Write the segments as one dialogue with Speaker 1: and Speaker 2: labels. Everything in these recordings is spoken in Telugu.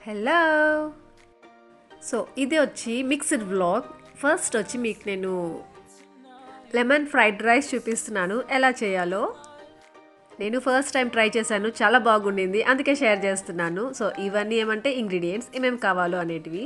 Speaker 1: హలో సో ఇది వచ్చి మిక్స్డ్ వ్లాగ్ ఫస్ట్ వచ్చి మీకు నేను లెమన్ ఫ్రైడ్ రైస్ చూపిస్తున్నాను ఎలా చేయాలో నేను ఫస్ట్ టైం ట్రై చేశాను చాలా బాగుండింది అందుకే షేర్ చేస్తున్నాను సో ఇవన్నీ ఏమంటే ఇంగ్రీడియంట్స్ ఏమేమి కావాలో అనేటివి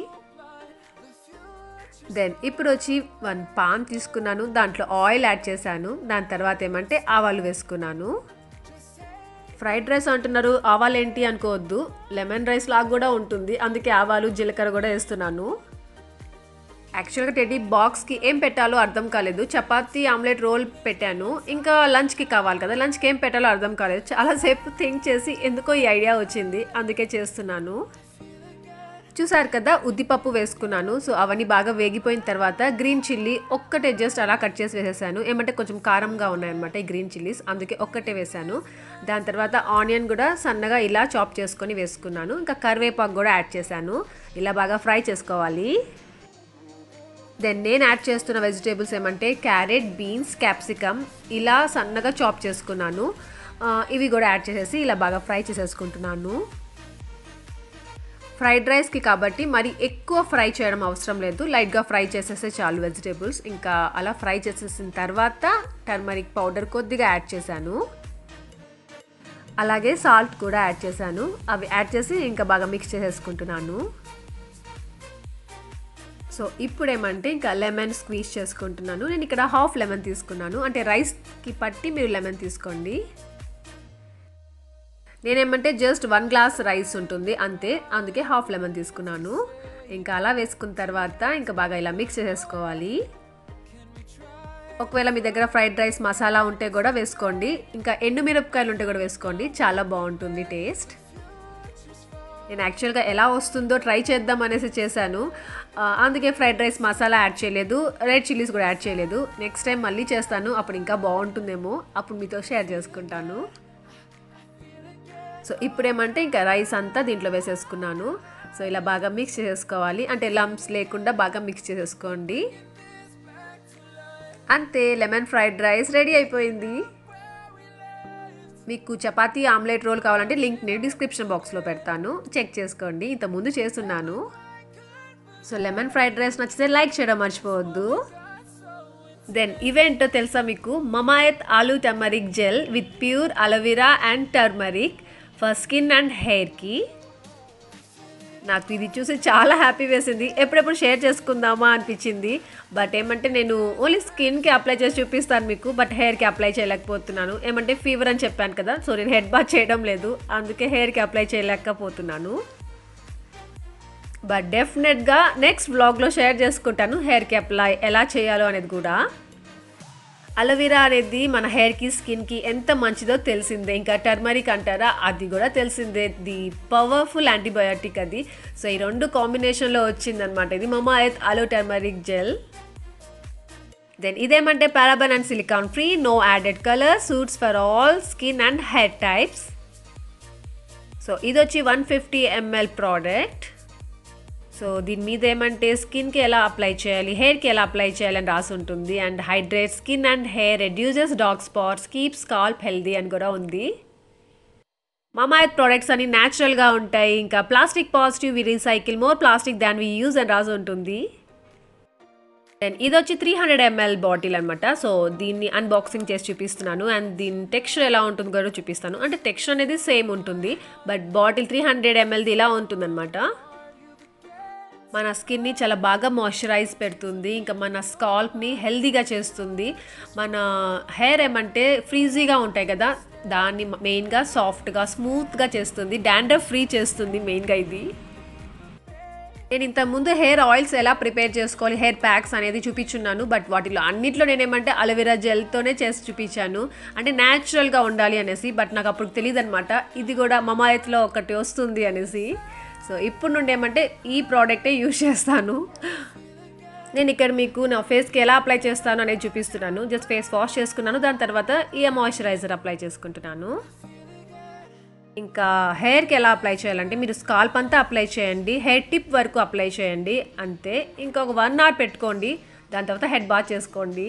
Speaker 1: దెన్ ఇప్పుడు వచ్చి వన్ పాన్ తీసుకున్నాను దాంట్లో ఆయిల్ యాడ్ చేశాను దాని తర్వాత ఏమంటే ఆవాలు వేసుకున్నాను ఫ్రైడ్ రైస్ అంటున్నారు ఆవాలు ఏంటి అనుకోవద్దు లెమన్ రైస్ లాగా కూడా ఉంటుంది అందుకే ఆవాలు జీలకర్ర కూడా వేస్తున్నాను యాక్చువల్గా టెడ్డీ బాక్స్కి ఏం పెట్టాలో అర్థం కాలేదు చపాతీ ఆమ్లెట్ రోల్ పెట్టాను ఇంకా లంచ్కి కావాలి కదా లంచ్కి ఏం పెట్టాలో అర్థం కాలేదు చాలాసేపు థింక్ చేసి ఎందుకో ఈ ఐడియా వచ్చింది అందుకే చేస్తున్నాను చూసారు కదా ఉద్దిపప్పు వేసుకున్నాను సో అవన్నీ బాగా వేగిపోయిన తర్వాత గ్రీన్ చిల్లీ ఒక్కటే జస్ట్ అలా కట్ చేసి వేసేసాను ఏమంటే కొంచెం కారంగా ఉన్నాయన్నమాట ఈ గ్రీన్ చిల్లీస్ అందుకే ఒక్కటే వేసాను దాని తర్వాత ఆనియన్ కూడా సన్నగా ఇలా చాప్ చేసుకొని వేసుకున్నాను ఇంకా కరివేపాకు కూడా యాడ్ చేశాను ఇలా బాగా ఫ్రై చేసుకోవాలి దెన్ నేను యాడ్ చేస్తున్న వెజిటేబుల్స్ ఏమంటే క్యారెట్ బీన్స్ క్యాప్సికమ్ ఇలా సన్నగా చాప్ చేసుకున్నాను ఇవి కూడా యాడ్ చేసేసి ఇలా బాగా ఫ్రై చేసేసుకుంటున్నాను ఫ్రైడ్ రైస్కి కాబట్టి మరి ఎక్కువ ఫ్రై చేయడం అవసరం లేదు లైట్గా ఫ్రై చేసేస్తే చాలు వెజిటేబుల్స్ ఇంకా అలా ఫ్రై చేసేసిన తర్వాత టర్మరిక్ పౌడర్ కొద్దిగా యాడ్ చేశాను అలాగే సాల్ట్ కూడా యాడ్ చేశాను అవి యాడ్ చేసి ఇంకా బాగా మిక్స్ చేసేసుకుంటున్నాను సో ఇప్పుడు ఏమంటే ఇంకా లెమన్ స్క్వీజ్ చేసుకుంటున్నాను నేను ఇక్కడ హాఫ్ లెమన్ తీసుకున్నాను అంటే రైస్కి పట్టి మీరు లెమన్ తీసుకోండి నేనేమంటే జస్ట్ వన్ గ్లాస్ రైస్ ఉంటుంది అంతే అందుకే హాఫ్ లెమన్ తీసుకున్నాను ఇంకా అలా వేసుకున్న తర్వాత ఇంకా బాగా ఇలా మిక్స్ చేసేసుకోవాలి ఒకవేళ మీ దగ్గర ఫ్రైడ్ రైస్ మసాలా ఉంటే కూడా వేసుకోండి ఇంకా ఎండుమిరపకాయలు ఉంటే కూడా వేసుకోండి చాలా బాగుంటుంది టేస్ట్ నేను యాక్చువల్గా ఎలా వస్తుందో ట్రై చేద్దాం అనేసి చేశాను అందుకే ఫ్రైడ్ రైస్ మసాలా యాడ్ చేయలేదు రెడ్ చిల్లీస్ కూడా యాడ్ చేయలేదు నెక్స్ట్ టైం మళ్ళీ చేస్తాను అప్పుడు ఇంకా బాగుంటుందేమో అప్పుడు మీతో షేర్ చేసుకుంటాను సో ఇప్పుడేమంటే ఇంకా రైస్ అంతా దీంట్లో వేసేసుకున్నాను సో ఇలా బాగా మిక్స్ చేసేసుకోవాలి అంటే లంప్స్ లేకుండా బాగా మిక్స్ చేసేసుకోండి అంతే లెమన్ ఫ్రైడ్ రైస్ రెడీ అయిపోయింది మీకు చపాతీ ఆమ్లెట్ రోల్ కావాలంటే లింక్ నేను డిస్క్రిప్షన్ బాక్స్లో పెడతాను చెక్ చేసుకోండి ఇంతకుముందు చేస్తున్నాను సో లెమన్ ఫ్రైడ్ రైస్ నచ్చితే లైక్ చేయడం మర్చిపోవద్దు దెన్ ఇవేంటో తెలుసా మీకు Mamaearth aloe turmeric gel with pure aloe vera and turmeric for skin and హెయిర్కి నాకు ఇది చూసి చాలా హ్యాపీ వేసింది ఎప్పుడెప్పుడు షేర్ చేసుకుందామా అనిపించింది బట్ ఏమంటే నేను ఓన్లీ స్కిన్కి అప్లై చేసి చూపిస్తాను మీకు బట్ హెయిర్కి అప్లై చేయలేకపోతున్నాను ఏమంటే ఫీవర్ అని చెప్పాను కదా సో నేను హెడ్ బాత్ చేయడం లేదు అందుకే హెయిర్కి అప్లై చేయలేకపోతున్నాను బట్ డెఫినెట్గా నెక్స్ట్ బ్లాగ్లో షేర్ చేసుకుంటాను హెయిర్కి అప్లై ఎలా చేయాలో అనేది కూడా అలోవెరా అనేది మన హెయిర్కి స్కిన్కి ఎంత మంచిదో తెలిసిందే ఇంకా టర్మరిక్ అంటారా అది కూడా తెలిసిందే ది పవర్ఫుల్ యాంటీబయాటిక్ అది సో ఈ రెండు కాంబినేషన్లో వచ్చిందనమాట ఇది Mamaearth aloe turmeric gel then ఇదేమంటే paraben and silicone free no added colour suits for all skin and hair types so ఇది వచ్చి one fifty ML product so దీని మీద ఏమంటే స్కిన్కి ఎలా అప్లై చేయాలి హెయిర్కి ఎలా అప్లై చేయాలని రాసి ఉంటుంది and hydrate skin and hair reduces dark spots keep scalp healthy అని కూడా ఉంది మమాయత్ ప్రోడక్ట్స్ అన్ని న్యాచురల్గా ఉంటాయి ఇంకా plastic positive we recycle more plastic than we use అని రాసి ఉంటుంది దెన్ ఇది వచ్చి త్రీ హండ్రెడ్ ఎంఎల్ బాటిల్ అనమాట సో దీన్ని అన్బాక్సింగ్ చేసి చూపిస్తున్నాను అండ్ దీని టెక్స్చర్ ఎలా ఉంటుంది కూడా చూపిస్తాను అంటే టెక్స్చర్ అనేది సేమ్ ఉంటుంది బట్ బాటిల్ త్రీ హండ్రెడ్ ఎంఎల్ది ఇలా ఉంటుందన్నమాట మన స్కిన్ని చాలా బాగా మాయిశ్చరైజ్ పెడుతుంది ఇంకా మన స్కాల్ప్ని హెల్దీగా చేస్తుంది మన హెయిర్ ఏమంటే ఫ్రీజీగా ఉంటాయి కదా దాన్ని మెయిన్గా సాఫ్ట్గా స్మూత్గా చేస్తుంది డాండ్రఫ్ ఫ్రీ చేస్తుంది మెయిన్గా ఇది నేను ఇంతకుముందు హెయిర్ ఆయిల్స్ ఎలా ప్రిపేర్ చేసుకోవాలి హెయిర్ ప్యాక్స్ అనేది చూపించున్నాను బట్ వాటిలో అన్నిట్లో నేనేమంటే అలోవెరా జెల్తోనే చేసి చూపించాను అంటే న్యాచురల్గా ఉండాలి అనేసి బట్ నాకు అప్పుడు తెలియదు అనమాట ఇది కూడా మమాయత్లో ఒకటి వస్తుంది అనేసి సో ఇప్పుడు నుండి ఏమంటే ఈ ప్రోడక్టే యూజ్ చేస్తాను నేను ఇక్కడ మీకు నా ఫేస్కి ఎలా అప్లై చేస్తాను అనేది చూపిస్తున్నాను జస్ట్ ఫేస్ వాష్ చేసుకున్నాను దాని తర్వాత ఈ మాయిశ్చరైజర్ అప్లై చేసుకుంటున్నాను ఇంకా హెయిర్కి ఎలా అప్లై చేయాలంటే మీరు స్కాల్ప్ అంతా అప్లై చేయండి హెయిర్ టిప్ వరకు అప్లై చేయండి అంతే ఇంకొక వన్ అవర్ పెట్టుకోండి దాని తర్వాత హెడ్ బాత్ చేసుకోండి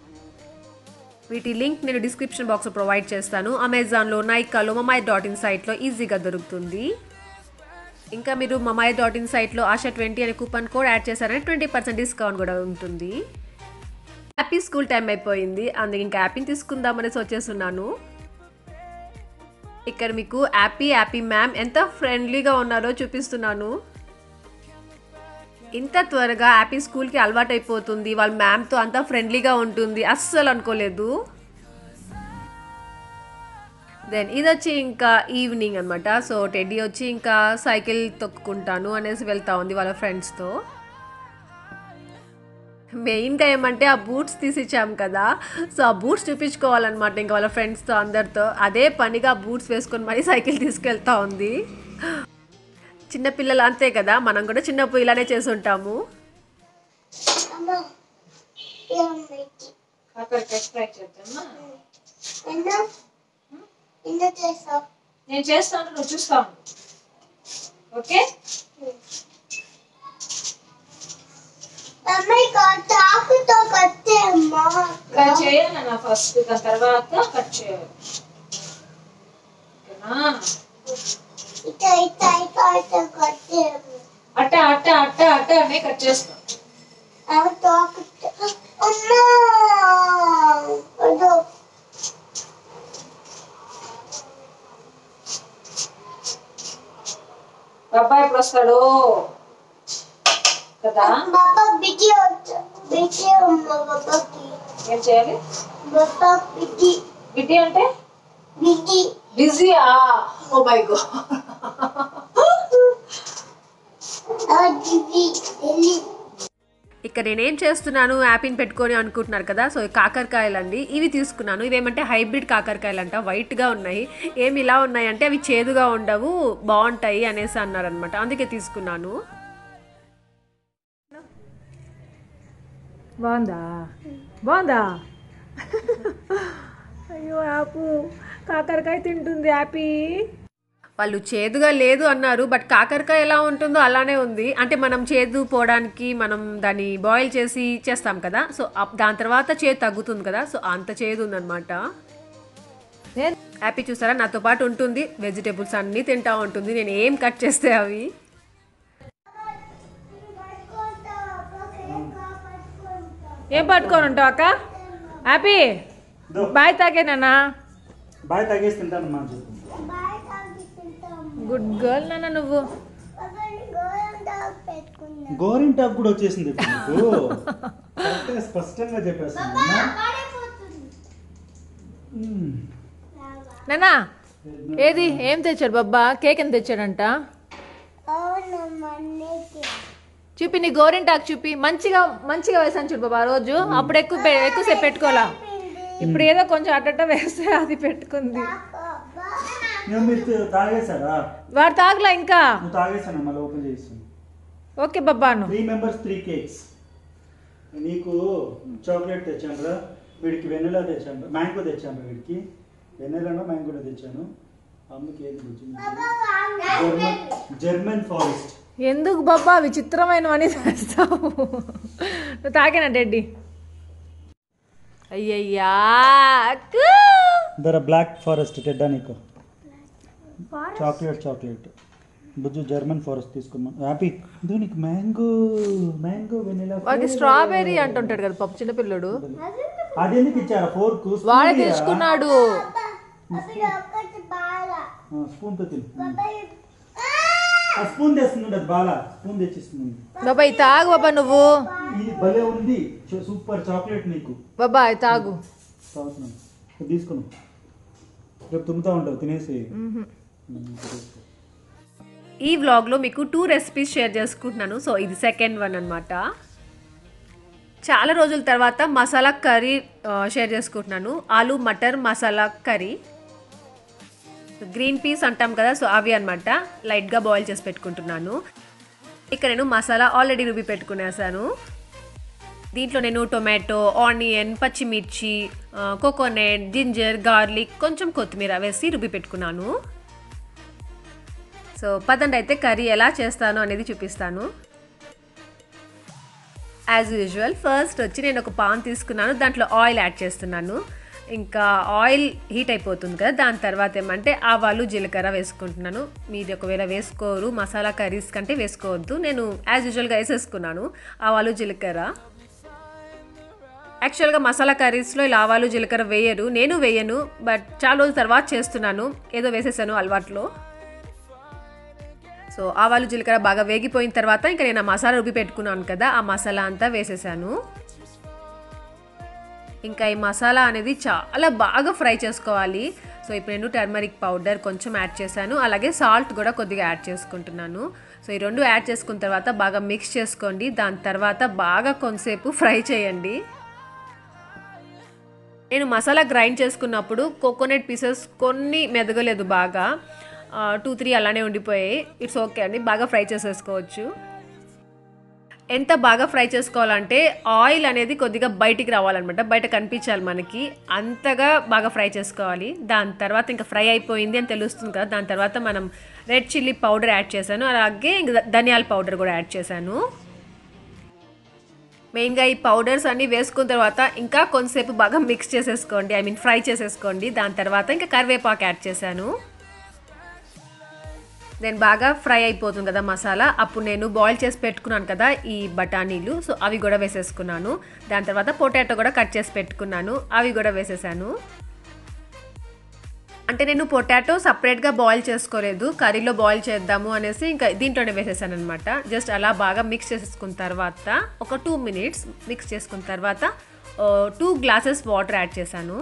Speaker 1: వీటి లింక్ నేను డిస్క్రిప్షన్ బాక్స్లో ప్రొవైడ్ చేస్తాను అమెజాన్లో నైకాలో మమై డాట్ ఇన్ సైట్లో ఈజీగా దొరుకుతుంది ఇంకా మీరు మమాయి డాట్ ఇన్ సైట్లో ఆశా ట్వంటీ అనే కూపన్ కోడ్ యాడ్ చేశారంటే ట్వంటీ పర్సెంట్ డిస్కౌంట్ కూడా ఉంటుంది హ్యాపీ స్కూల్ టైం అయిపోయింది అందుకే ఇంకా యాపీని తీసుకుందామనేసి వచ్చేస్తున్నాను ఇక్కడ మీకు యాపీ యాపీ మ్యామ్ ఎంత ఫ్రెండ్లీగా ఉన్నారో చూపిస్తున్నాను ఇంత త్వరగా యాపీ స్కూల్కి అలవాటు అయిపోతుంది వాళ్ళ మ్యామ్తో అంత ఫ్రెండ్లీగా ఉంటుంది అస్సలు అనుకోలేదు దెన్ ఇది వచ్చి ఇంకా ఈవినింగ్ అనమాట సో టెడ్డీ వచ్చి ఇంకా సైకిల్ తొక్కుకుంటాను అనేసి వెళ్తా ఉంది వాళ్ళ ఫ్రెండ్స్తో మెయిన్గా ఏమంటే ఆ బూట్స్ తీసిచ్చాం కదా సో ఆ బూట్స్ చూపించుకోవాలన్నమాట ఇంకా వాళ్ళ ఫ్రెండ్స్తో అందరితో అదే పనిగా బూట్స్ వేసుకొని మరీ సైకిల్ తీసుకెళ్తా ఉంది చిన్నపిల్లలు అంతే కదా మనం కూడా చిన్నప్పుడు ఇలానే చేసి ఉంటాము
Speaker 2: అమ్మా ఏం పెట్టి
Speaker 3: కాకరకాయ ఫ్రై చేద్దామా
Speaker 2: ఎన్నో ఎన్నో చేసావు
Speaker 3: నేను చేస్తాను నువ్వు చూస్తావు ఓకే
Speaker 2: అమ్మాయి చాకుతో కట్టే అమ్మా
Speaker 3: ఇలా చేయాలి నా ఫస్ట్ దాని తర్వాత కట్ చేయాలి ఓకేనా
Speaker 2: ఇట ఇట ఇట ఇట కట్టే
Speaker 3: అట్ట అట్ట అట్ట అట్ట అనే కట్ చేస్తాం
Speaker 2: అవి చాకుతో అమ్మా అదో
Speaker 3: బాబా ఎప్పుడు వస్తాడు కదా
Speaker 2: బాబా బిజీ అవుతా బిజీ అమ్మా బాబాకి
Speaker 3: ఏం చేయాలి
Speaker 2: బాబా బిజీ
Speaker 3: బిడ్డి అంటే
Speaker 2: బిజీ
Speaker 3: బిజీయా ఓ మై గో
Speaker 2: అది వెళ్ళి
Speaker 1: ఇక్కడ నేనేం చేస్తున్నాను యాపిన్ పెట్టుకొని అనుకుంటున్నారు కదా సో ఈ కాకరకాయలు అండి ఇవి తీసుకున్నాను ఇవేమంటే హైబ్రిడ్ కాకరకాయలు అంట వైట్గా ఉన్నాయి ఏమి ఇలా ఉన్నాయి అంటే అవి చేదుగా ఉండవు బాగుంటాయి అనేసి అన్నారనమాట అందుకే తీసుకున్నాను
Speaker 4: బాగుందా బాగుందా అయ్యో యాపు కాకరకాయ తింటుంది యాపీ
Speaker 1: వాళ్ళు చేదుగా లేదు అన్నారు బట్ కాకరకాయ ఎలా ఉంటుందో అలానే ఉంది అంటే మనం చేదు పోవడానికి మనం దాన్ని బాయిల్ చేసి చేస్తాం కదా సో అప్- దాని తర్వాత చేదు తగ్గుతుంది కదా సో అంత చేదు ఉందన్నమాట
Speaker 4: నేను
Speaker 1: హ్యాపీ చూసారా నాతో పాటు ఉంటుంది వెజిటేబుల్స్ అన్నీ తింటా ఉంటుంది నేను ఏం కట్ చేస్తే అవి
Speaker 4: ఏం పట్టుకొని ఉంటావు అక్క హ్యాపీ బాయ్ తాగేనా
Speaker 5: బాయ్ తాగేసి తింటానమ్మా అని చెప్పు
Speaker 2: బాయ్ తాగి తింటాం
Speaker 4: గుడ్ గర్ల్ నాన్న నువ్వు
Speaker 2: బాబాని గోరంతా పెట్టుకున్నా
Speaker 5: గోరింటాకు కూడా వచ్చేసింది ఇప్పుడు నీకు కరెక్ట్గా స్పష్టంగా చెప్పేస్తాను అమ్మా.
Speaker 2: పడిపోతుంది
Speaker 5: మ్మ్.
Speaker 4: నాన్న ఏది ఏం తెచ్చాడు బాబ్బా కేక్ ఎంత తెచ్చాడంట
Speaker 2: అవును మన్నీకి
Speaker 4: చూపి నీ గోరింటాకు చూపి మంచిగా మంచిగా వేసాను చూడు బాబా ఆ రోజు అప్పుడు ఎక్కువ పె- ఎక్కువసేపు పెట్టుకోవాలా ఇప్పుడు ఏదో కొంచెం అట్టట్ట వేస్తే అది పెట్టుకుంది
Speaker 5: నేను మీరు తాగేశారా
Speaker 4: వాడు తాగలా ఇంకా
Speaker 5: నువ్వు తాగేసాను మళ్ళీ ఓపెన్ చేస్తాను
Speaker 4: ఓకే బాబాను
Speaker 5: త్రీ మెంబర్స్ త్రీ కేక్స్ నీకు చాక్లెట్ తెచ్చాను రా వీడికి వెన్నెలా తెచ్చాను మ్యాంగో తెచ్చాను రా వీడికి వెన్నెలానో మ్యాంగో తెచ్చాను అమ్మకి ఏది తెచ్చింది జర్మన్ జర్మన్ ఫారెస్ట్
Speaker 4: ఎందుకు బాబా విచిత్రమైనవని చేస్తావు నువ్వు తాగేనా డెడ్డి అయ్యయ్యా అక్కు.
Speaker 5: దర బ్లాక్ ఫారెస్ట్ టెడ్డా నీకు చాక్లెట్ చాక్లెట్ బుజ్జు జర్మన్ ఫారెస్ట్ తీసుకున్నాను హ్యాపీ ఇది నీకు మ్యాంగో మ్యాంగో వెనిలా
Speaker 4: వాడికి స్ట్రాబెర్రీ అంటుంటాడు కదా పాప చిన్నపిల్లడు
Speaker 5: అది ఎందుకు ఇచ్చారా ఫోర్క్
Speaker 4: వాడే తెచ్చుకున్నాడు
Speaker 2: అప్పుడు ఒకటి బాగా
Speaker 5: స్పూన్తో తిను
Speaker 2: బాబాయ్
Speaker 5: ఆ స్పూన్ తెస్తుంది అది బాగా స్పూన్ తెచ్చిస్తుంది
Speaker 4: బాబాయ్ తాగు బాబా నువ్వు
Speaker 5: ఇది భలే ఉంది చూ- సూపర్ చాక్లెట్ నీకు
Speaker 4: బాబాయ్ తాగు
Speaker 5: తాగుతున్నాను ఇది తీసుకున్నాను రేపు తుమ్ముతా ఉంటావు తినేసి ఉమ్, తీసుకో.
Speaker 1: ఈ వ్లాగ్లో మీకు టూ రెసిపీస్ షేర్ చేసుకుంటున్నాను సో ఇది సెకండ్ వన్ అనమాట చాలా రోజుల తర్వాత మసాలా కర్రీ ఆ, షేర్ చేసుకుంటున్నాను ఆలు మటర్ మసాలా కర్రీ గ్రీన్ పీస్ అంటాం కదా సో అవి అనమాట లైట్గా బాయిల్ చేసి పెట్టుకుంటున్నాను ఇక్కడ నేను మసాలా ఆల్రెడీ రుబ్బి పెట్టుకునేసాను దీంట్లో నేను టొమాటో ఆనియన్ పచ్చిమిర్చి కోకోనట్ జింజర్ గార్లిక్ కొంచెం కొత్తిమీర వేసి రుబ్బి పెట్టుకున్నాను సో పదండి అయితే కర్రీ ఎలా చేస్తాను అనేది చూపిస్తాను యాజ్ యూజువల్ ఫస్ట్ వచ్చి నేను ఒక పాన్ తీసుకున్నాను దాంట్లో ఆయిల్ యాడ్ చేస్తున్నాను ఇంకా ఆయిల్ హీట్ అయిపోతుంది కదా దాని తర్వాత ఏమంటే ఆవాలు జీలకర్ర వేసుకుంటున్నాను మీరు ఒకవేళ వేసుకోరు మసాలా కర్రీస్ కంటే వేసుకోవద్దు నేను యాజ్ యూజువల్గా వేసేసుకున్నాను ఆవాలు జీలకర్ర యాక్చువల్గా మసాలా కర్రీస్లో ఇలా ఆవాలు జీలకర్ర వేయరు నేను వేయను బట్ చాలా రోజుల తర్వాత చేస్తున్నాను ఏదో వేసేసాను అలవాట్లో సో ఆవాలు జీలకర్ర బాగా వేగిపోయిన తర్వాత ఇంకా నేను ఆ మసాలా రుబ్బి పెట్టుకున్నాను కదా ఆ మసాలా అంతా వేసేసాను ఇంకా ఈ మసాలా అనేది చాలా బాగా ఫ్రై చేసుకోవాలి సో ఇప్పుడు నేను టర్మరిక్ పౌడర్ కొంచెం యాడ్ చేశాను అలాగే సాల్ట్ కూడా కొద్దిగా యాడ్ చేసుకుంటున్నాను సో ఈ రెండు యాడ్ చేసుకున్న తర్వాత బాగా మిక్స్ చేసుకోండి దాని తర్వాత బాగా కొంతసేపు ఫ్రై చేయండి నేను మసాలా గ్రైండ్ చేసుకున్నప్పుడు కోకోనట్ పీసెస్ కొన్ని మెదగలేదు బాగా టూ త్రీ అలానే ఉండిపోయాయి ఇట్స్ ఓకే అండి బాగా ఫ్రై చేసేసుకోవచ్చు ఎంత బాగా ఫ్రై చేసుకోవాలంటే ఆయిల్ అనేది కొద్దిగా బయటికి రావాలన్నమాట బయట కనిపించాలి మనకి అంతగా బాగా ఫ్రై చేసుకోవాలి దాని తర్వాత ఇంకా ఫ్రై అయిపోయింది అని తెలుస్తుంది కదా దాని తర్వాత మనం రెడ్ చిల్లీ పౌడర్ యాడ్ చేశాను అలాగే ఇంక ధనియాల పౌడర్ కూడా యాడ్ చేశాను మెయిన్గా ఈ పౌడర్స్ అన్నీ వేసుకున్న తర్వాత ఇంకా కొంతసేపు బాగా మిక్స్ చేసేసుకోండి ఐ మీన్ ఫ్రై చేసేసుకోండి దాని తర్వాత ఇంకా కరివేపాకు యాడ్ చేశాను దెన్ బాగా ఫ్రై అయిపోతుంది కదా మసాలా అప్పుడు నేను బాయిల్ చేసి పెట్టుకున్నాను కదా ఈ బఠానీలు సో అవి కూడా వేసేసుకున్నాను దాని తర్వాత పొటాటో కూడా కట్ చేసి పెట్టుకున్నాను అవి కూడా వేసేసాను అంటే నేను పొటాటో సపరేట్గా బాయిల్ చేసుకోలేదు కర్రీలో బాయిల్ చేద్దాము అనేసి ఇంకా దీంట్లోనే వేసేసాను అనమాట జస్ట్ అలా బాగా మిక్స్ చేసేసుకున్న తర్వాత ఒక టూ మినిట్స్ మిక్స్ చేసుకున్న తర్వాత టూ గ్లాసెస్ వాటర్ యాడ్ చేశాను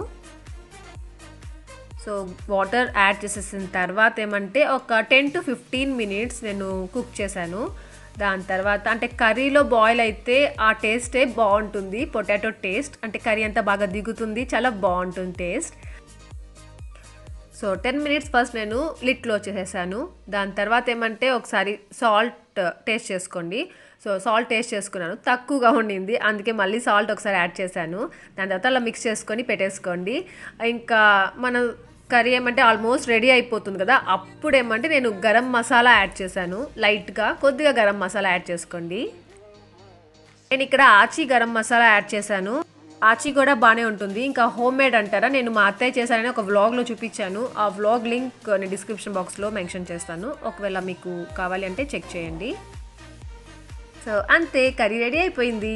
Speaker 1: సో వాటర్ యాడ్ చేసేసిన తర్వాత ఏమంటే ఒక టెన్ టు ఫిఫ్టీన్ మినిట్స్ నేను కుక్ చేశాను దాని తర్వాత అంటే కర్రీలో బాయిల్ అయితే ఆ టేస్టే బాగుంటుంది పొటాటో టేస్ట్ అంటే కర్రీ అంతా బాగా దిగుతుంది చాలా బాగుంటుంది taste so ten minutes first నేను లిట్లో చేసేసాను దాని తర్వాత ఏమంటే ఒకసారి సాల్ట్ టేస్ట్ చేసుకోండి సో సాల్ట్ టేస్ట్ చేసుకున్నాను తక్కువగా ఉండింది అందుకే మళ్ళీ సాల్ట్ ఒకసారి యాడ్ చేశాను దాని తర్వాత అలా మిక్స్ చేసుకొని పెట్టేసుకోండి ఇంకా మన కర్రీ ఏమంటే ఆల్మోస్ట్ రెడీ అయిపోతుంది కదా అప్పుడు ఏమంటే నేను గరం మసాలా యాడ్ చేశాను లైట్గా కొద్దిగా గరం మసాలా యాడ్ చేసుకోండి నేను ఇక్కడ ఆచి గరం మసాలా యాడ్ చేశాను ఆచి కూడా బాగానే ఉంటుంది ఇంకా హోమ్ మేడ్ అంటారా నేను మా అత్తయ్య చేశానని ఒక వ్లాగ్లో చూపించాను ఆ వ్లాగ్ లింక్ నేను డిస్క్రిప్షన్ బాక్స్లో మెన్షన్ చేస్తాను ఒకవేళ మీకు కావాలి అంటే చెక్ చేయండి సో అంతే కర్రీ రెడీ అయిపోయింది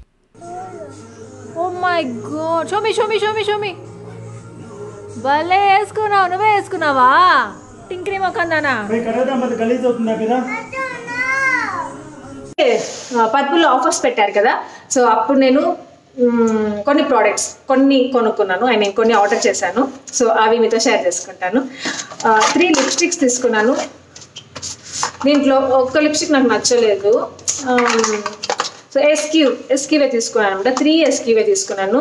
Speaker 4: ఓ మై గాడ్ షోమి షోమి షోమి షోమి భలే వేసుకున్నావు నువ్వే వేసుకున్నావా టింకిరి మొక్కందానా
Speaker 5: పోయి కడగదాం అది గలీజ్ అవుతుందా కదా
Speaker 3: పర్పుల్లో ఆఫర్స్ పెట్టారు కదా సో అప్పుడు నేను మ్మ్, కొన్ని ప్రోడక్ట్స్ కొన్ని కొనుక్కున్నాను ఐ మీన్ కొన్ని ఆర్డర్ చేశాను సో అవి మీతో షేర్ చేసుకుంటాను త్రీ లిప్స్టిక్స్ తీసుకున్నాను దీంట్లో ఒక్క లిప్స్టిక్ నాకు నచ్చలేదు సో ఎస్క్యూ ఎస్క్యూవే తీసుకున్నాను అనమాట త్రీ ఎస్క్యూవే తీసుకున్నాను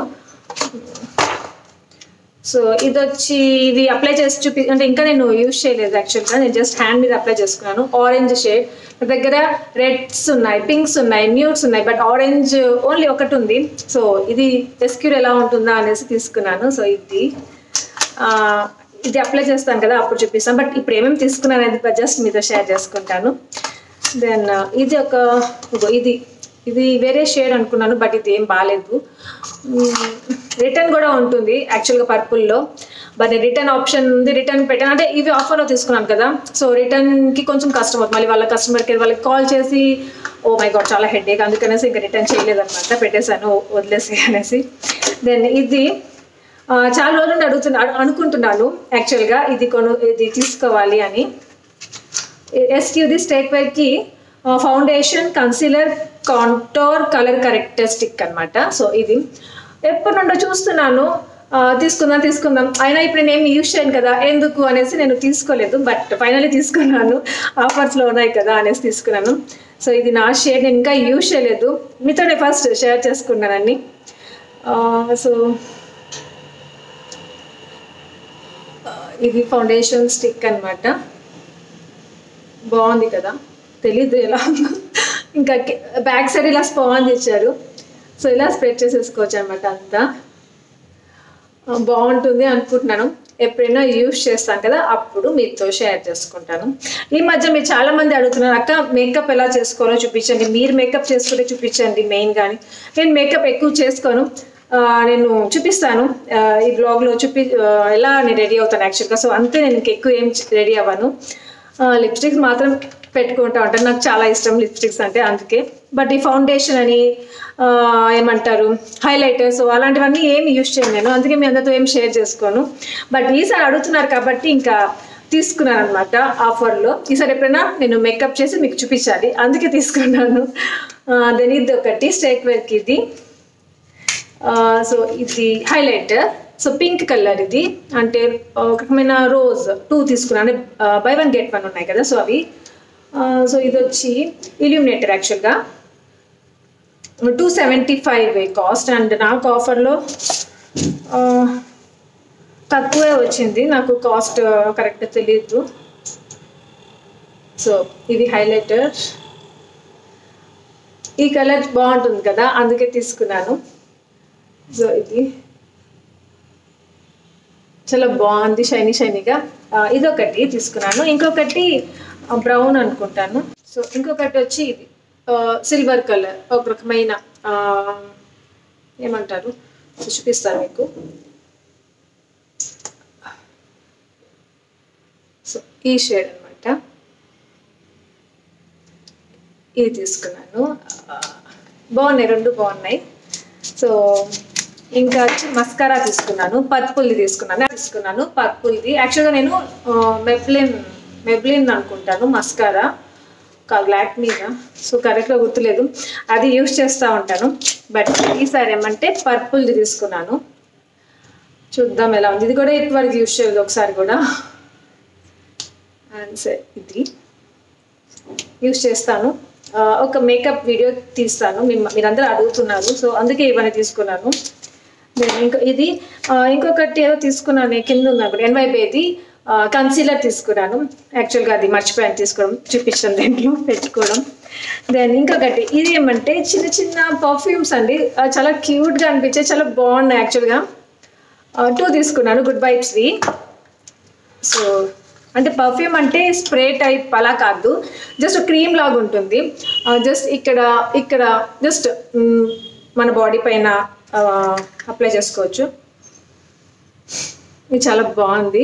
Speaker 3: సో ఇది వచ్చి ఇది అప్లై చేసి చూపి అంటే ఇంకా నేను యూజ్ చేయలేదు యాక్చువల్గా నేను జస్ట్ హ్యాండ్ మీద అప్లై చేసుకున్నాను ఆరెంజ్ షేడ్ నా దగ్గర రెడ్స్ ఉన్నాయి పింక్స్ ఉన్నాయి న్యూట్స్ ఉన్నాయి బట్ ఆరెంజ్ ఓన్లీ ఒకటి ఉంది సో ఇది ఎస్క్యూర్ ఎలా ఉంటుందా అనేసి తీసుకున్నాను సో ఇది ఆ, ఇది అప్లై చేస్తాను కదా అప్పుడు చూపిస్తాను బట్ ఇప్పుడు ఏమేమి తీసుకున్నాను అనేది జస్ట్ మీతో షేర్ చేసుకుంటాను దెన్ ఇది ఒక ఇదిగో ఇది ఇది వేరే షేడ్ అనుకున్నాను బట్ ఇది ఏం బాగాలేదు రిటర్న్ కూడా ఉంటుంది యాక్చువల్గా పర్పుల్లో బట్ రిటర్న్ ఆప్షన్ ఉంది రిటర్న్ పెట్టాను అంటే ఇవి ఆఫర్లో తీసుకున్నాను కదా సో రిటర్న్కి కొంచెం కష్టం అవుతుంది మళ్ళీ వాళ్ళ కస్టమర్ కేర్ వాళ్ళకి కాల్ చేసి ఓ మై గాడ్ చాలా హెడ్ ఏక్ అందుకనేసి ఇంకా రిటర్న్ చేయలేదన్నమాట పెట్టేశాను వదిలేసి అనేసి దెన్ ఇది ఆ, చాలా రోజులు నుండి అడుగుతున్నా అను- అనుకుంటున్నాను యాక్చువల్గా ఇది కొను ఇది తీసుకోవాలి అని ఎస్క్యూది స్టేట్ వేర్కి foundation concealer contour colour corrector stick అనమాట సో ఇది ఎప్పటి నుండో చూస్తున్నాను ఆ, తీసుకుందాం తీసుకుందాం అయినా ఇప్పుడు నేను ఏమి యూజ్ చేయను కదా ఎందుకు అనేసి నేను తీసుకోలేదు బట్ ఫైనల్లీ తీసుకున్నాను ఆఫర్స్లో ఉన్నాయి కదా అనేసి తీసుకున్నాను సో ఇది నా షేడ్ నేను ఇంకా యూజ్ చేయలేదు మీతోనే ఫస్ట్ షేర్ చేసుకున్నానండి సో ఇది ఫౌండేషన్ స్టిక్ అన్నమాట బాగుంది కదా తెలీదు ఎలా ఉందో ఇంకా బ్యాక్ సైడ్ ఇలా స్పాంజ్ ఇచ్చారు సో ఇలా స్ప్రెడ్ చేసేసుకోవచ్చు అనమాట అంతా ఆ, బాగుంటుంది అనుకుంటున్నాను ఎప్పుడైనా యూస్ చేస్తాను కదా అప్పుడు మీతో షేర్ చేసుకుంటాను ఈ మధ్య మీరు చాలా మంది అడుగుతున్నారు అక్క మేకప్ ఎలా చేసుకోవాలో చూపించండి మీరు మేకప్ చేసుకుంటే చూపించండి మెయిన్ కానీ నేను మేకప్ ఎక్కువ చేసుకోను ఆ, నేను చూపిస్తాను ఆ, ఈ బ్లాగ్లో చూపి ఆ, ఎలా నేను రెడీ అవుతాను యాక్చువల్గా సో అంతే నేను ఇంక ఎక్కువ ఏం రెడీ అవ్వను లిప్స్టిక్స్ మాత్రం పెట్టుకుంటా ఉంటాను నాకు చాలా ఇష్టం లిప్స్టిక్స్ అంటే అందుకే బట్ ఈ ఫౌండేషన్ అని ఆ, ఏమంటారు హైలైటర్స్ అలాంటివన్నీ ఏమి యూజ్ చేయను నేను అందుకే మీ అందరితో ఏం షేర్ చేసుకోను బట్ ఈసారి అడుగుతున్నారు కాబట్టి ఇంకా తీసుకున్నాను అనమాట ఆఫర్లో ఈసారి ఎప్పుడైనా నేను మేకప్ చేసి మీకు చూపించాలి అందుకే తీసుకున్నాను దెన్ ఇది ఒకటి స్టేక్ వర్క్ ఇది సో ఇది హైలైటర్ సో పింక్ కలర్ ఇది అంటే ఒక రకమైన రోజ్ టూ తీసుకున్నాను బై వన్ గెట్ వన్ ఉన్నాయి కదా సో అవి సో ఇది వచ్చి ఇల్యూమినేటర్ యాక్చువల్గా two seventy five cost and నాకు ఆఫర్లో తక్కువే వచ్చింది నాకు కాస్ట్ కరెక్ట్ తెలియదు సో ఇది హైలైటర్ ఈ కలర్ బాగుంటుంది కదా అందుకే తీసుకున్నాను సో ఇది చాలా బాగుంది షైనీ షైనీగా ఇది ఒకటి తీసుకున్నాను ఇంకొకటి బ్రౌన్ అనుకుంటాను సో ఇంకొకటి వచ్చి ఇది సిల్వర్ కలర్ ఒక రకమైన ఆ, ఏమంటారు చూపిస్తాను మీకు సో ఈ షేడ్ అనమాట ఇది తీసుకున్నాను ఆ, బాగున్నాయి రెండు బాగున్నాయి సో ఇంకా వచ్చి మస్కారా తీసుకున్నాను పర్పుల్ది తీసుకున్నాను తీసుకున్నాను పర్పుల్ది యాక్చువల్గా నేను మెబ్లిన్ మెబ్లిన్ అనుకుంటాను మస్కారా కాదు బ్లాక్ మీద సో కరెక్ట్గా గుర్తులేదు అది యూస్ చేస్తూ ఉంటాను బట్ ఈసారి ఏమంటే పర్పుల్ది తీసుకున్నాను చూద్దాం ఎలా ఉంది ఇది కూడా ఇటువరకు యూస్ చేయలేదు ఒకసారి కూడా అండ్ సరే ఇది యూస్ చేస్తాను ఆ, ఒక మేకప్ వీడియో తీస్తాను మిమ్మ- మీరందరూ అడుగుతున్నారు సో అందుకే ఇవన్నీ తీసుకున్నాను Then ఇంకో ఇది ఆ, ఇంకొకటి ఏదో తీసుకున్నాను నేను కింద ఉంది అనుకుంటా ఎన్వైబేది కన్సీలర్ తీసుకున్నాను యాక్చువల్గా అది మర్చిపోయాను తీసుకోవడం చూపించడం దీంట్లో పెట్టుకోవడం దెన్ ఇంకొకటి ఇది ఏమంటే చిన్న చిన్న పర్ఫ్యూమ్స్ అండి ఆ, చాలా క్యూట్గా అనిపించాయి చాలా బాగున్నాయి యాక్చువల్గా టూ తీసుకున్నాను గుడ్ వైబ్స్వి సో అంటే పర్ఫ్యూమ్ అంటే స్ప్రే టైప్ అలా కాదు జస్ట్ క్రీమ్ లాగా ఉంటుంది జస్ట్ ఇక్కడ ఇక్కడ జస్ట్ మన బాడీ పైన అప్లై చేసుకోవచ్చు ఇది చాలా బాగుంది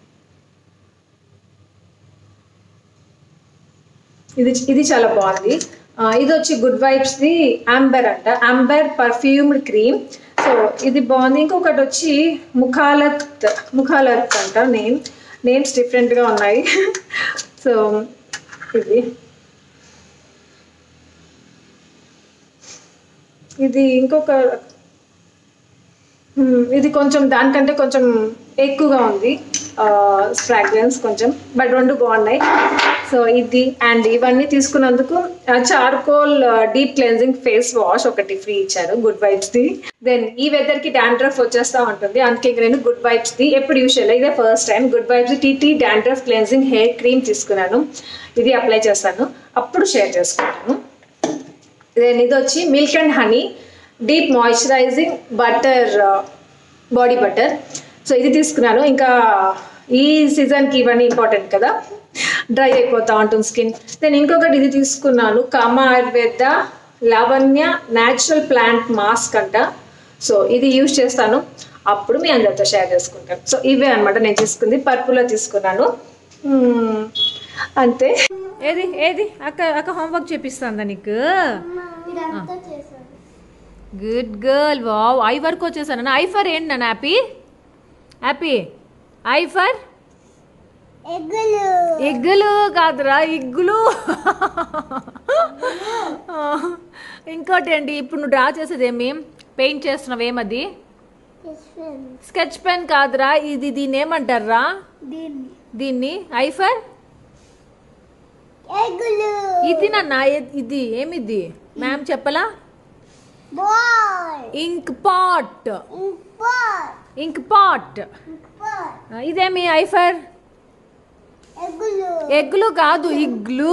Speaker 3: ఇది ఇది చాలా బాగుంది ఆ, ఇది వచ్చి గుడ్ వైబ్స్ది అంబర్ అంట అంబర్ పర్ఫ్యూమ్డ్ క్రీమ్ సో ఇది బాగుంది ఇంకొకటి వచ్చి ముఖాలత్ ముఖాలత్ అంట నేమ్ నేమ్స్ డిఫరెంట్గా ఉన్నాయి సో ఇది ఇది ఇంకొక మ్మ్, ఇది కొంచెం దానికంటే కొంచెం ఎక్కువగా ఉంది ఫ్రాగ్రెన్స్ కొంచెం బట్ రెండు బాగున్నాయి సో ఇది అండ్ ఇవన్నీ తీసుకున్నందుకు charcoal deep cleansing face wash ఒకటి ఫ్రీ ఇచ్చారు గుడ్ వైబ్స్ది దెన్ ఈ వెదర్కి డాండ్రఫ్ వచ్చేస్తూ ఉంటుంది అందుకే ఇంక నేను గుడ్ వైబ్స్ది ఎప్పుడు యూస్ చేయలేదు ఇదే ఫస్ట్ టైం గుడ్ వైబ్స్ టీటీ డాండ్రఫ్ క్లెన్జింగ్ హెయిర్ క్రీమ్ తీసుకున్నాను ఇది అప్లై చేస్తాను అప్పుడు షేర్ చేసుకుంటాను దెన్ ఇది వచ్చి milk and honey deep moisturising butter body butter so ఇది తీసుకున్నాను ఇంకా ఈ సీజన్కి ఇవన్నీ ఇంపార్టెంట్ కదా డ్రై అయిపోతూ ఉంటుంది స్కిన్ దెన్ ఇంకొకటి ఇది తీసుకున్నాను Kama Ayurveda Lavanya natural plant mask అంట సో ఇది యూజ్ చేస్తాను అప్పుడు మీ అందరితో షేర్ చేసుకుంటాను సో ఇవే అనమాట నేను తీసుకుంది పర్పుల్లో తీసుకున్నాను మ్మ్. అంతే
Speaker 4: ఏది ఏది అక్క అక్క హోంవర్క్ చేపిస్తుందా నీకు
Speaker 2: ఇదంతా చేశాను
Speaker 4: గుడ్ గర్ల్ వావ్ ఐ వర్క్ వచ్చేసాను ఐ ఫర్ ఏంటి నన్ను హ్యాపీ హ్యాపీ ఐ ఫర్
Speaker 2: ఎగ్గులు
Speaker 4: ఎగ్గులు కాదురా ఇగ్గులు ఇంకోటి అండి ఇప్పుడు నువ్వు డ్రా చేసేది ఏమి పెయింట్ చేస్తున్నావు ఏమది స్కెచ్ పెన్ కాదురా ఇది దీన్ని ఏమంటారా
Speaker 2: దీన్ని
Speaker 4: దీన్ని ఐఫర్
Speaker 2: ఎగ్గులు
Speaker 4: ఇది నాన్న ఎ- ఇది ఏమిది మ్యామ్ చెప్పలా
Speaker 2: boy
Speaker 4: ink pot
Speaker 2: boy
Speaker 4: ink pot
Speaker 2: boy
Speaker 4: ఇదేమి ఐఫర్
Speaker 2: ఎగ్గులు
Speaker 4: ఎగ్గులు కాదు ఇగ్లు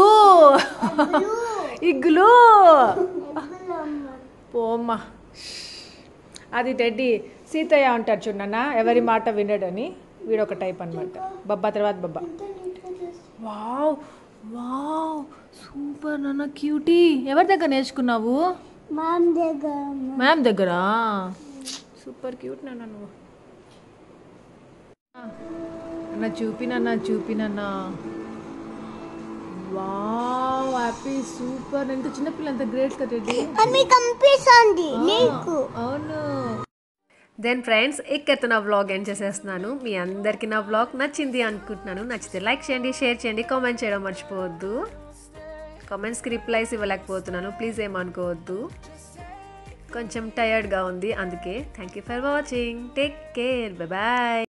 Speaker 4: ఇగ్లు
Speaker 2: ఎగ్గులు అమ్మ
Speaker 4: పోమ్మా అది టెడ్డి సీతయ్య ఉంటారు చూడన్న ఎవరి మాట వినడని వీడొక టైప్ అనమాట బబ్బా తర్వాత బబ్బా వావ్ వావ్ సూపర్ నాన్న క్యూటీ ఎవరి దగ్గర నేర్చుకున్నావు
Speaker 2: మామ్ దగ్గర
Speaker 4: మ్యామ్ దగ్గర సూపర్ క్యూట్ నాన్న నువ్వు అన్న చూపినన్నా చూపినన్నా వావ్ హ్యాపీ సూపర్ ఎంత చిన్నపిల్ల అంత గ్రేట్ కదా రెడ్డి
Speaker 2: అని కనిపిస్తుంది నీకు
Speaker 4: అవును
Speaker 1: దెన్ ఫ్రెండ్స్ ఇక్కడితో నా వ్లాగ్ ఎండ్ చేసేస్తున్నాను మీ అందరికీ నా వ్లాగ్ నచ్చింది అనుకుంటున్నాను నచ్చితే లైక్ చేయండి షేర్ చేయండి కామెంట్ చేయడం మర్చిపోవద్దు కామెంట్స్కి రిప్లైస్ ఇవ్వలేకపోతున్నాను ప్లీజ్ ఏమనుకోవద్దు కొంచెం టయర్డ్గా ఉంది అందుకే thank you for watching take care bye